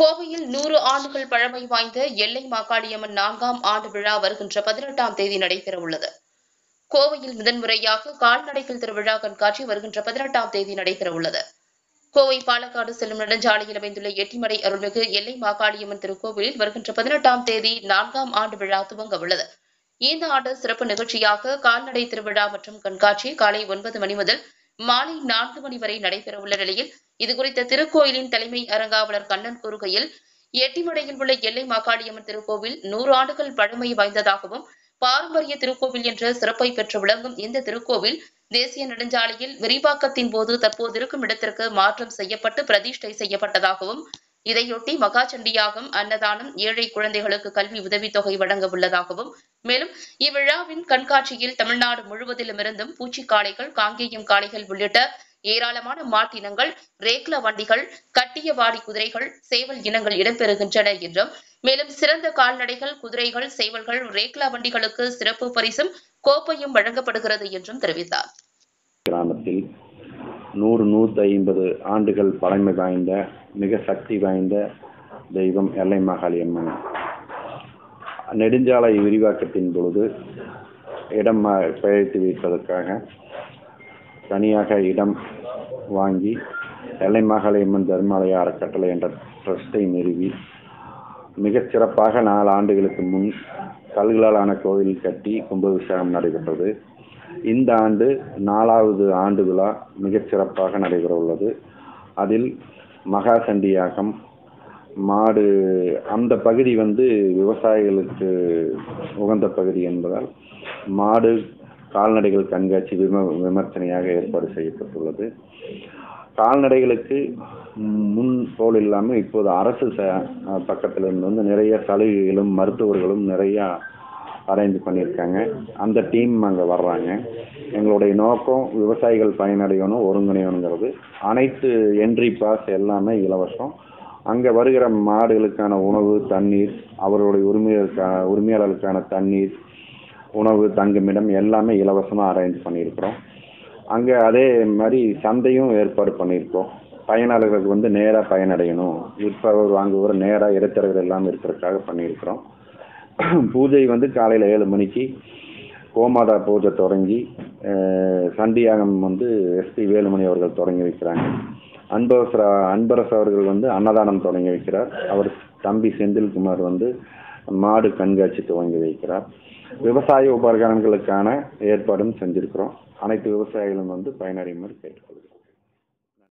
கோவையில் நூறு ஆண்டுகள் பழமை வாய்ந்த எல்லை மாகாளியம்மன் நான்காம் ஆண்டு விழா வருகின்ற பதினெட்டாம் தேதி நடைபெறவுள்ளது கோவையில் முதன்முறையாக கால்நடைகள் திருவிழா கண்காட்சி வருகின்ற பதினெட்டாம் தேதி நடைபெறவுள்ளது கோவை பாலக்காடு செல்லும் நெடுஞ்சாலையில் அமைந்துள்ள எட்டிமடை அருள்மிகு எல்லை மாகாளியம்மன் திருக்கோவிலில் வருகின்ற பதினெட்டாம் தேதி நான்காம் ஆண்டு விழா துவங்க உள்ளது இந்த ஆண்டு சிறப்பு நிகழ்ச்சியாக கால்நடை திருவிழா மற்றும் கண்காட்சி காலை ஒன்பது மணி முதல் மாலை நான்கு மணி வரை நடைபெறவுள்ள நிலையில் இதுகுறித்த திருக்கோயிலின் தலைமை அரங்காவலர் கண்ணன் கூறுகையில் எட்டிமடையில் உள்ள எல்லை மாகாளியம்மன் திருக்கோவில் நூறு ஆண்டுகள் பழமை வாய்ந்ததாகவும் பாரம்பரிய திருக்கோவில் என்ற சிறப்பை பெற்று விளங்கும் இந்த திருக்கோவில் தேசிய நெடுஞ்சாலையில் விரிவாக்கத்தின் போது தற்போது இருக்கும் இடத்திற்கு மாற்றம் செய்யப்பட்டு பிரதிஷ்டை செய்யப்பட்டதாகவும் இதையொட்டி மகாச்சண்டியாகம் அன்னதானம் ஏழை குழந்தைகளுக்கு கல்வி உதவித்தொகை வழங்க உள்ளதாகவும் மேலும் இவ்விழாவின் கண்காட்சியில் தமிழ்நாடு முழுவதிலுமிருந்தும் பூச்சிக்காளைகள் காங்கேயம் காளைகள் உள்ளிட்ட ஏராளமான மாட்டினங்கள் ரேக்லா வண்டிகள் கட்டிய வாடி குதிரைகள் சேவல் இனங்கள் இடம்பெறுகின்றன என்றும் மேலும் சிறந்த கால்நடைகள் குதிரைகள் சேவல்கள் ரேக்லா வண்டிகளுக்கு சிறப்பு பரிசும் கோப்பையும் வழங்கப்படுகிறது என்றும் தெரிவித்தார் கிராமத்தில் நூறு நூற்றி ஐம்பது ஆண்டுகள் பழமை வாய்ந்த மிக சக்தி வாய்ந்த தெய்வம் எல்லை மாகாளியம்மன் நெடுஞ்சாலை விரிவாக்கத்தின் பொழுது இடம் மா- பெயர்த்து வைப்பதற்காக தனியாக இடம் வாங்கி எல்லை மாகாளியம்மன் தர்மாலய அறக்கட்டளை என்ற ட்ரஸ்டை நிறுவி மிகச் சிறப்பாக நாலு ஆண்டுகளுக்கு முன் கல்களாலான கோவில் கட்டி கும்பாபிஷேகம் நடைபெற்றது இந்த ஆண்டு நாலாவது ஆண்டு விழா மிகச் சிறப்பாக நடைபெற உள்ளது அதில் மகா சண்டியாகம் மாடு அந்த பகுதி வந்து விவசாயிகளுக்கு உகந்த பகுதி என்பதால் மாடு கால்நடைகள் கண்காட்சி விம விமர்சனையாக ஏற்பாடு செய்யப்பட்டுள்ளது கால்நடைகளுக்கு முன் போல் இல்லாமல் இப்போது அரசு ச பக்கத்தில் இருந்து வந்து நிறைய சலுகைகளும் மருத்துவர்களும் நிறையா அரேஞ்ச் பண்ணியிருக்காங்க அந்த டீம் அங்கே வர்றாங்க எங்களுடைய நோக்கம் விவசாயிகள் பயனடையணும் ஒருங்கிணையணுங்கிறது அனைத்து என்ட்ரி பாஸ் எல்லாமே இலவசம் அங்கே வருகிற மாடுகளுக்கான உணவு தண்ணீர் அவர்களுடைய உரிமையாளருக்கான உரிமையாளர்களுக்கான தண்ணீர் உணவு தங்குமிடம் எல்லாமே இலவசமாக அரேஞ்ச் பண்ணியிருக்கிறோம் அங்கே அதே மாதிரி சந்தையும் ஏற்பாடு பண்ணியிருக்கோம் பயனாளர்களுக்கு வந்து நேராக பயனடையணும் விற்பவர் வாங்குவர் நேராக இடைத்தரகர் எல்லாம் இருக்கிறதுக்காக பண்ணியிருக்கிறோம் பூஜை வந்து காலையில் ஏழு மணிக்கு கோமாதா பூஜை தொடங்கி அஹ், சண்டியாகம் வந்து எஸ்பி வேலுமணி அவர்கள் தொடங்கி வைக்கிறாங்க அன்பரசர் அன்பரசு அவர்கள் வந்து அன்னதானம் தொடங்கி வைக்கிறார் அவர் தம்பி செந்தில்குமார் வந்து மாடு கண்காட்சி துவங்கி வைக்கிறார் விவசாய உபகரணங்களுக்கான ஏற்பாடும் செஞ்சிருக்கிறோம் அனைத்து விவசாயிகளும் வந்து பயனடையுமாறு கேட்டுக்கொள்கிறோம்